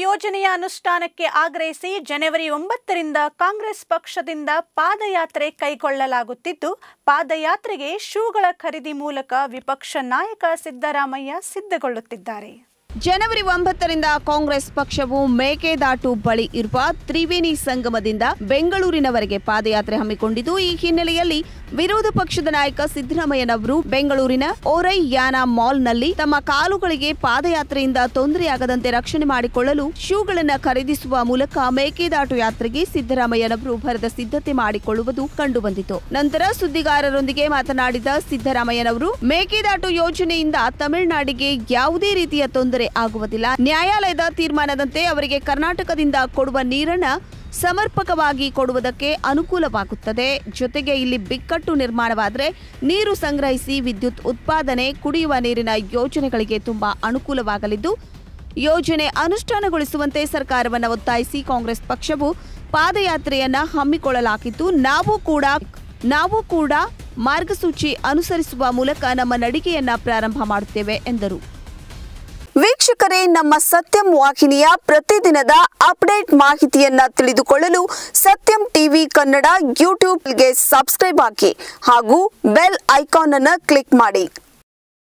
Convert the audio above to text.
ಯೋಜನೆಯ ಅನುಷ್ಠಾನಕ್ಕೆ ಆಗ್ರಹಿಸಿ ಜನವರಿ ಒಂಬತ್ತರಿಂದ ಕಾಂಗ್ರೆಸ್ ಪಕ್ಷದಿಂದ ಪಾದಯಾತ್ರೆ ಕೈಗೊಳ್ಳಲಾಗುತ್ತಿದ್ದು ಪಾದಯಾತ್ರೆಗೆ ಶೂಗಳ ಖರೀದಿ ಮೂಲಕ ವಿಪಕ್ಷ ನಾಯಕ ಸಿದ್ದರಾಮಯ್ಯ ಸಿದ್ಧಗೊಳ್ಳುತ್ತಿದ್ದಾರೆ ಜನವರಿ ಒಂಬತ್ತರಿಂದ ಕಾಂಗ್ರೆಸ್ ಪಕ್ಷವು ಮೇಕೆದಾಟು ಬಳಿ ಇರುವ ತ್ರಿವೇಣಿ ಸಂಗಮದಿಂದ ಬೆಂಗಳೂರಿನವರೆಗೆ ಪಾದಯಾತ್ರೆ ಹಮ್ಮಿಕೊಂಡಿದ್ದು ಈ ಹಿನ್ನೆಲೆಯಲ್ಲಿ ವಿರೋಧ ಪಕ್ಷದ ನಾಯಕ ಸಿದ್ದರಾಮಯ್ಯನವರು ಬೆಂಗಳೂರಿನ ಓರೈಯಾನ ಮಾಲ್ನಲ್ಲಿ ತಮ್ಮ ಕಾಲುಗಳಿಗೆ ಪಾದಯಾತ್ರೆಯಿಂದ ತೊಂದರೆಯಾಗದಂತೆ ರಕ್ಷಣೆ ಮಾಡಿಕೊಳ್ಳಲು ಶೂಗಳನ್ನು ಖರೀದಿಸುವ ಮೂಲಕ ಮೇಕೆದಾಟು ಯಾತ್ರೆಗೆ ಸಿದ್ದರಾಮಯ್ಯನವರು ಭರದ ಸಿದ್ಧತೆ ಮಾಡಿಕೊಳ್ಳುವುದು ಕಂಡುಬಂದಿತು ನಂತರ ಸುದ್ದಿಗಾರರೊಂದಿಗೆ ಮಾತನಾಡಿದ ಸಿದ್ದರಾಮಯ್ಯನವರು ಮೇಕೆದಾಟು ಯೋಜನೆಯಿಂದ ತಮಿಳುನಾಡಿಗೆ ಯಾವುದೇ ರೀತಿಯ ತೊಂದರೆ ಆಗುವುದಿಲ್ಲ ನ್ಯಾಯಾಲಯದ ತೀರ್ಮಾನದಂತೆ ಅವರಿಗೆ ಕರ್ನಾಟಕದಿಂದ ಕೊಡುವ ನೀರನ್ನ ಸಮರ್ಪಕವಾಗಿ ಕೊಡುವುದಕ್ಕೆ ಅನುಕೂಲವಾಗುತ್ತದೆ ಜೊತೆಗೆ ಇಲ್ಲಿ ಬಿಕ್ಕಟ್ಟು ನಿರ್ಮಾಣವಾದರೆ ನೀರು ಸಂಗ್ರಹಿಸಿ ವಿದ್ಯುತ್ ಉತ್ಪಾದನೆ ಕುಡಿಯುವ ನೀರಿನ ಯೋಜನೆಗಳಿಗೆ ತುಂಬಾ ಅನುಕೂಲವಾಗಲಿದ್ದು ಯೋಜನೆ ಅನುಷ್ಠಾನಗೊಳಿಸುವಂತೆ ಸರ್ಕಾರವನ್ನು ಒತ್ತಾಯಿಸಿ ಕಾಂಗ್ರೆಸ್ ಪಕ್ಷವು ಪಾದಯಾತ್ರೆಯನ್ನ ಹಮ್ಮಿಕೊಳ್ಳಲಾಗಿದ್ದು ನಾವು ಕೂಡ ನಾವು ಕೂಡ ಮಾರ್ಗಸೂಚಿ ಅನುಸರಿಸುವ ಮೂಲಕ ನಮ್ಮ ನಡಿಗೆಯನ್ನ ಪ್ರಾರಂಭ ಮಾಡುತ್ತೇವೆ ಎಂದರು ವೀಕ್ಷಕರೇ ನಮ್ಮ ಸತ್ಯಂ ವಾಹಿನಿಯ ಪ್ರತಿದಿನದ ಅಪ್ಡೇಟ್ ಮಾಹಿತಿಯನ್ನ ತಿಳಿದುಕೊಳ್ಳಲು ಸತ್ಯಂ ಟಿವಿ ಕನ್ನಡ ಯೂಟ್ಯೂಬ್ಗೆ ಸಬ್ಸ್ಕ್ರೈಬ್ ಹಾಕಿ ಹಾಗೂ ಬೆಲ್ ಐಕಾನ್ ಅನ್ನು ಕ್ಲಿಕ್ ಮಾಡಿ